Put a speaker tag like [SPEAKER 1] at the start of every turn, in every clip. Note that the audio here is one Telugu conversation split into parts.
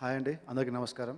[SPEAKER 1] హాయ్ అండి అందరికీ నమస్కారం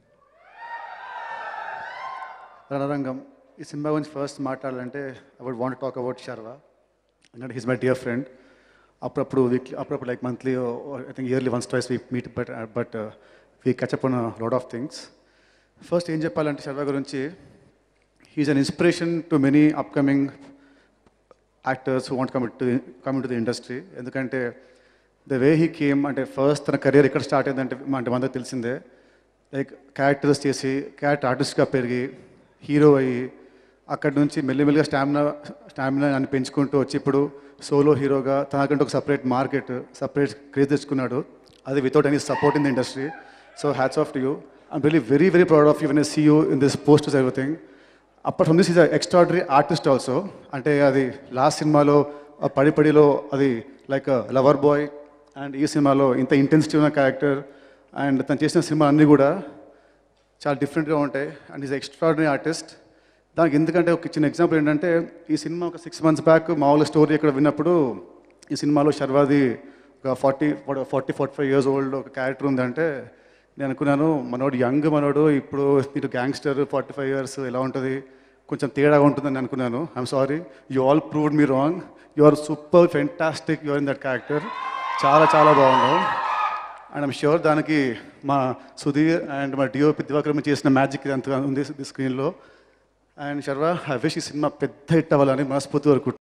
[SPEAKER 1] రణరంగం ఈ సినిమా గురించి ఫస్ట్ మాట్లాడాలంటే I would want talk about Sharwa ఎందుకంటే హీస్ మై డియర్ ఫ్రెండ్ అప్పుడప్పుడు వీక్లీ అప్పుడప్పుడు like monthly I think yearly once twice we meet but but we catch up on lot of things first ఏం చెప్పాలంటే శర్వా గురించి he's an inspiration to many upcoming actors who want come to come to the industry ఎందుకంటే ద వే హీ కేమ్ అంటే ఫస్ట్ తన కెరీర్ ఎక్కడ స్టార్ట్ అయిందంటే అంటే మనందరికి తెలిసిందే లైక్ క్యారెక్టర్స్ చేసి క్యారెక్టర్ ఆర్టిస్ట్గా పెరిగి హీరో అయ్యి అక్కడి నుంచి మెల్లిమెల్లిగా స్టామినా స్టామినా అని పెంచుకుంటూ వచ్చి ఇప్పుడు సోలో హీరోగా తనకంటే ఒక సపరేట్ మార్కెట్ సపరేట్ క్రేజ్ తెచ్చుకున్నాడు అది without any support in the industry so hats off to you I'm really very very proud of you when see you in this post everything అప్పటి from this is extraordinary artist also అంటే అది లాస్ట్ సినిమాలో ఆ పడి పడిలో అది లైక్ లవర్ బాయ్ అండ్ ఈ సినిమాలో ఇంత ఇంటెన్సిటీ ఉన్న క్యారెక్టర్ అండ్ తను చేసిన సినిమా అన్నీ కూడా చాలా డిఫరెంట్గా ఉంటాయి అండ్ ఈజ్ ఎక్స్ట్రాడనరీ ఆర్టిస్ట్ దానికి ఎందుకంటే ఒక చిన్న ఎగ్జాంపుల్ ఏంటంటే ఈ సినిమా ఒక సిక్స్ మంత్స్ బ్యాక్ మామూలు స్టోరీ ఇక్కడ విన్నప్పుడు ఈ సినిమాలో శర్వాది ఒక forty forty forty five years old ఒక క్యారెక్టర్ ఉందంటే నేను అనుకున్నాను మనోడు యంగ్ మనోడు ఇప్పుడు మీరు గ్యాంగ్స్టర్ ఫార్టీ ఫైవ్ ఇయర్స్ ఎలా ఉంటుంది కొంచెం తేడాగా ఉంటుందని అనుకున్నాను I'm sorry you all proved me wrong you are super fantastic you are in that character చాలా చాలా బాగున్నావు అండ్ ఐమ్ ష్యూర్ దానికి మా సుధీర్ అండ్ మా డిఓపి దివాకర్ చేసిన మ్యాజిక్ అంత ఉంది స్క్రీన్లో అండ్ శర్వా ఐ విష్ ఈ సినిమా పెద్ద హిట్ అవ్వాలని మనస్ఫూర్తి వరకు